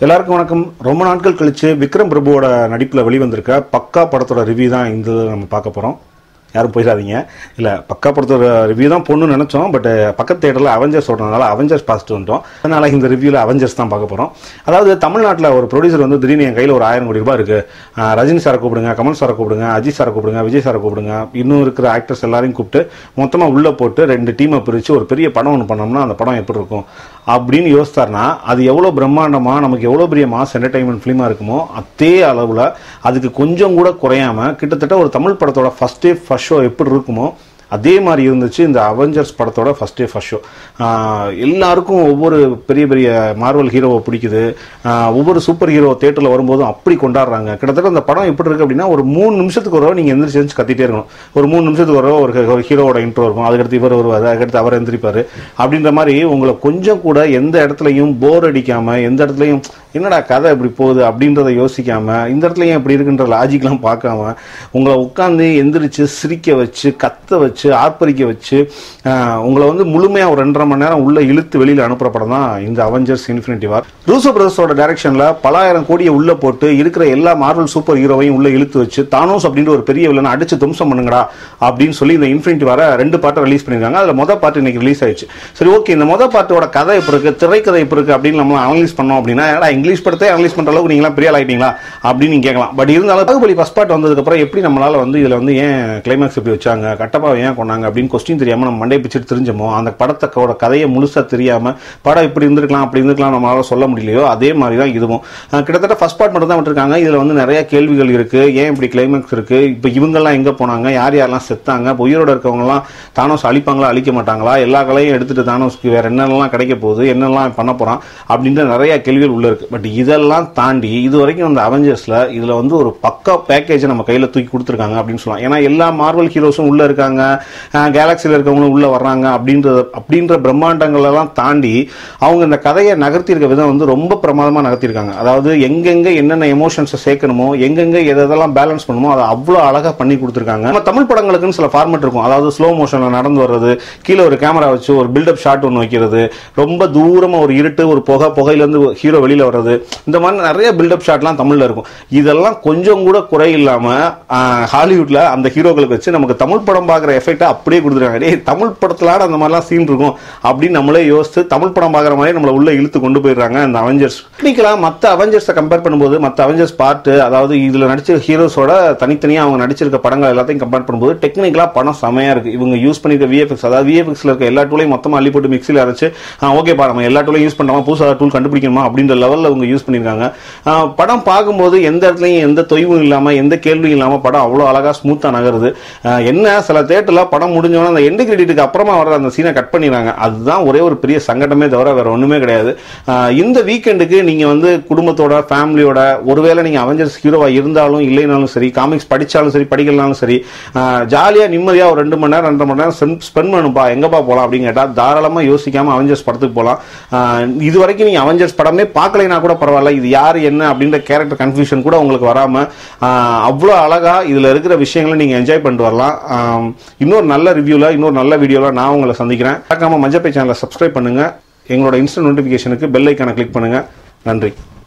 எல்லாருக்கும் வணக்கம் ரொம்ப நாட்கள் கழிச்சு விக்ரம் பிரபுவோட நடிப்பில் வெளிவந்திருக்க பக்கா படத்தோட ரிவ்யூ தான் இந்த இதுல நம்ம பார்க்க போகிறோம் யாரும் போயிடாதீங்க இல்லை பக்கா படத்தோட ரிவ்யூ தான் பொண்ணு நினச்சோம் பட் பக்கத்து தேட்டரில் அவெஞ்சர்ஸ் ஓடுறதுனால அவெஞ்சர்ஸ் பார்த்துட்டு வந்துட்டோம் அதனால இந்த ரிவ்யூவில் அவெஞ்சர்ஸ் தான் பார்க்க போகிறோம் அதாவது தமிழ்நாட்டில் ஒரு ப்ரொடியூசர் வந்து திடீர்னு என் கையில் ஒரு ஆயிரம் கோடி ரூபாய் இருக்கு ஆஹ் ரஜினி சாரை கூப்பிடுங்க கமல் சாரை கூப்பிடுங்க அஜித் சாரை கூப்பிடுங்க விஜய் சாரை கூப்பிடுங்க இன்னும் இருக்கிற ஆக்டர்ஸ் எல்லாரையும் கூப்பிட்டு மொத்தமாக உள்ளே போட்டு ரெண்டு டீமை பிரித்து ஒரு பெரிய படம் ஒன்று பண்ணோம்னா அந்த படம் எப்படி இருக்கும் அப்படின்னு யோசித்தார்னா அது எவ்வளோ பிரம்மாண்டமா நமக்கு எவ்வளோ பெரிய மாஸ் என்டர்டைன்மெண்ட் ஃபிலிமாக இருக்குமோ அதே அளவில் அதுக்கு கொஞ்சம் கூட குறையாம கிட்டத்தட்ட ஒரு தமிழ் படத்தோட ஃபர்ஸ்ட் டே ஃபர்ஸ்ட் ஷோ எப்படி இருக்குமோ அதே மாதிரி இருந்துச்சு இந்த அவெஞ்சர்ஸ் படத்தோட ஃபர்ஸ்ட் டே ஃபர்ஸ்ட் ஷோ எல்லாருக்கும் ஒவ்வொரு பெரிய பெரிய மார்வல் ஹீரோவை பிடிக்குது ஆஹ் ஒவ்வொரு சூப்பர் ஹீரோ தேட்டரில் வரும்போதும் அப்படி கொண்டாடுறாங்க கிட்டத்தட்ட அந்த படம் எப்படி இருக்கு அப்படின்னா ஒரு மூணு நிமிஷத்துக்கு ஒரு நீங்கள் எந்திரிச்சு எந்திரிச்சு கத்திட்டே இருக்கணும் ஒரு மூணு நிமிஷத்துக்கு ஒரு ஒரு ஒரு ஹீரோவோட இன்ட்ரோ இருக்கும் அதுக்கடுத்து இவர் வருவார் அதுக்கடுத்து அவர் எந்திரிப்பார் அப்படின்ற மாதிரி உங்களை கொஞ்சம் கூட எந்த இடத்துலையும் போர் அடிக்காம எந்த இடத்துலையும் என்னடா கதை இப்படி போகுது அப்படின்றத யோசிக்காம இந்த இடத்துல ஏன் இப்படி இருக்குன்ற லாஜிக்லாம் பார்க்காம உங்களை உட்காந்து எந்திரிச்சு சிரிக்க வச்சு கத்த வச்சு ஆர்ப்பரிக்க வச்சு ஆஹ், உங்களை வந்து முழுமையா ஒரு ரெண்டரை மணி நேரம் உள்ள இழுத்து வெளியில அனுப்புற படம் தான் இந்த அவெஞ்சர்ஸ் இன்ஃபினிட்டி வார் ரூசோ பிரதர்ஸோட டைரக்ஷன்ல பலாயிரம் கோடியை உள்ள போட்டு இருக்கிற எல்லா மார்வல் சூப்பர் ஹீரோவையும் உள்ள இழுத்து வச்சு தானோஸ் அப்படின்ற ஒரு பெரிய வில்லனை அடிச்சு தும்சம் பண்ணுங்கடா அப்படின்னு சொல்லி இந்த இன்ஃபினிட்டி வார ரெண்டு பாட்டை ரிலீஸ் பண்ணிருக்காங்க அதுல மொதல் பாட்டு இன்னைக்கு ரிலீஸ் ஆயிடுச்சு சரி ஓகே இந்த மொதல் பாட்டோட கதை எப்படி இருக்கு திரைக்கதை எப்படி இருக்கு அப்படின்னு நம்ம அனலைஸ் பண்ணோம் அப்படின்னா ஏடா இங்கிலீஷ் படத்தை அனலைஸ் பண்ற அளவுக்கு நீங்களாம் பெரிய ஆள் ஆயிட்டீங்களா அப்படின்னு நீங்க கேட்கலாம் பட் இருந்தாலும் பாகுபலி ஃபர்ஸ்ட் பார்ட் வந்ததுக்கு அப்புறம் எப்படி நம்மளால வந்து இதுல வந்து ஏன் கிளைமேக்ஸ் இப்படி வச்சாங்க கட்டப்பா ஏன் கொண்டாங்க அப்படின்னு கொஸ்டின் தெரியாம நம்ம மண்டை பிச்சுட்டு தெரிஞ்சோமோ அந்த படத்தோட கதையை முழுசா தெரியாம படம் இப்படி இருந்திருக்கலாம் அப்படி இருந்திருக்கலாம் நம்மளால சொல்ல முடியலையோ அதே மாதிரி தான் இதுவும் அஹ் கிட்டத்தட்ட ஃபர்ஸ்ட் பார்ட் மட்டும் தான் விட்டுருக்காங்க இதுல வந்து நிறைய கேள்விகள் இருக்கு ஏன் இப்படி கிளைமேக்ஸ் இருக்கு இப்போ இவங்கெல்லாம் எங்க போனாங்க யார் யாரெல்லாம் செத்தாங்க இப்போ உயிரோட இருக்கவங்க எல்லாம் தானோஸ் அழிப்பாங்களா அழிக்க மாட்டாங்களா எல்லா கலையும் எடுத்துட்டு தானோஸ்க்கு வேற என்னெல்லாம் கிடைக்க போகுது என்னெல்லாம் பண்ண போறான் அப்படின்ற நிறைய கேள்விகள் உள்ள இருக்கு பட் இதெல்லாம் தாண்டி இது வரைக்கும் அந்த அவெஞ்சர்ஸ்ல இதுல வந்து ஒரு பக்கா பேக்கேஜை நம்ம கையில தூக்கி கொடுத்துருக்காங்க அப்படின்னு சொல்லலாம் ஏன்னா எல்லா மார்வல் ஹீரோஸும் உள்ள இருக்காங்க கேலக்சியில் இருக்கவங்களும் உள்ள வர்றாங்க அப்படின்றத அப்படின்ற பிரம்மாண்டங்கள் எல்லாம் தாண்டி அவங்க இந்த கதையை நகர்த்தி இருக்க விதம் வந்து ரொம்ப பிரமாதமா நகர்த்திருக்காங்க அதாவது எங்கெங்க என்னென்ன எமோஷன்ஸை சேர்க்கணுமோ எங்கெங்க எதை எதெல்லாம் பேலன்ஸ் பண்ணணுமோ அதை அவ்வளோ அழகா பண்ணி கொடுத்துருக்காங்க நம்ம தமிழ் படங்களுக்குன்னு சில ஃபார்மேட் இருக்கும் அதாவது ஸ்லோ மோஷன்ல நடந்து வர்றது கீழே ஒரு கேமரா வச்சு ஒரு பில்டப் ஷாட் ஒன்று வைக்கிறது ரொம்ப தூரமா ஒரு இருட்டு ஒரு புகை புகையிலேருந்து ஹீரோ வெளியில வர்றது இந்த மாதிரி நிறைய பில்டப் ஷாட்லாம் தமிழ்ல இருக்கும் இதெல்லாம் கொஞ்சம் கூட குறை இல்லாம ஆஹ், ஹாலிவுட்ல அந்த ஹீரோக்களுக்கு வச்சு நமக்கு தமிழ் படம் பார்க்குற எஃபெக்டை அப்படியே கொடுத்துருக்காங்க டேய் தமிழ் படத்துலாட அந்த மாதிரிலாம் சீன் இருக்கும் அப்படின்னு நம்மளே யோசித்து தமிழ் படம் பார்க்குற மாதிரி நம்மளை உள்ள இழுத்து கொண்டு போயிடுறாங்க அந்த அவெஞ்சர்ஸ் டெக்னிக்கலாக மற்ற அவெஞ்சர்ஸை கம்பேர் பண்ணும்போது மற்ற அவெஞ்சர்ஸ் பார்ட்டு அதாவது இதில் நடிச்ச ஹீரோஸோட தனித்தனியாக அவங்க நடிச்சிருக்க படங்கள் எல்லாத்தையும் கம்பேர் பண்ணும்போது டெக்னிக்கலாக படம் செமையாக இருக்கு இவங்க யூஸ் பண்ணிருக்க விஎஃப்எக்ஸ் அதாவது விஎஃப்எக்ஸ்ல இருக்க எல்லா டூலையும் மொத்தமாக அள்ளி போட்டு மிக்சியில் அரைச்சு ஓகேப்பா நம்ம எல்லா டூலையும் யூஸ் பண்ணுறோமா புதுசாக டூல் கண்டுபிடிக்கணுமா அப்படின்ற லெவலில் அவங்க யூஸ் பண்ணியிருக்காங்க ஆஹ் படம் பார்க்கும்போது எந்த இடத்துலையும் எந்த தொய்வும் இல்லாமல் எந்த கேள்வியும் இல்லாமல் படம் அவ்வளோ அழகாக ஸ்மூத்தாக நகருது ஆஹ் என்ன சில தேட்டரில் படம் முடிஞ்சோன்னா அந்த எண்டு கிரெடிட்டுக்கு அப்புறமா வர அந்த சீனை கட் பண்ணிடுறாங்க அதுதான் ஒரே ஒரு பெரிய சங்கடமே தவிர வேற ஒன்றுமே கிடையாது ஆஹ் இந்த வீக்கெண்டுக்கு நீங்கள் வந்து குடும்பத்தோட ஃபேமிலியோட ஒருவேளை நீங்கள் அவெஞ்சர்ஸ் ஹீரோவாக இருந்தாலும் இல்லைனாலும் சரி காமிக்ஸ் படித்தாலும் சரி படிக்கலனாலும் சரி ஜாலியாக நிம்மதியாக ஒரு ரெண்டு மணி நேரம் ரெண்டரை மணி நேரம் ஸ்பெண்ட் பண்ணுப்பா எங்கப்பா போகலாம் அப்படின்னு கேட்டால் தாராளமாக யோசிக்காமல் அவெஞ்சர்ஸ் படத்துக்கு போகலாம் இது வரைக்கும் நீங்கள் அவெஞ்சர்ஸ் படமே பார்க்கலைனா கூட பரவாயில்ல இது யார் என்ன அப்படின்ற கேரக்டர் கன்ஃபியூஷன் கூட உங்களுக்கு வராமல் அவ்வளோ அழகாக இதில் இருக்கிற விஷயங்களை நீங்கள் என்ஜாய் பண்ணிட்டு வரலாம் ஆஹ் இன்னொரு நல்ல ரிவ்யூவில் இன்னொரு நல்ல வீடியோவில் நான் உங்களை சந்திக்கிறேன் மறக்காம மஞ்சப்பை சேனலை சப்ஸ்கிரைப் பண்ணுங்கள் எங்களோட இன்ஸ்டன்ட் நோட்டிஃபிகேஷனுக்கு பெல் ஐக்கானை கிளிக் பண்ணுங்கள் நன்றி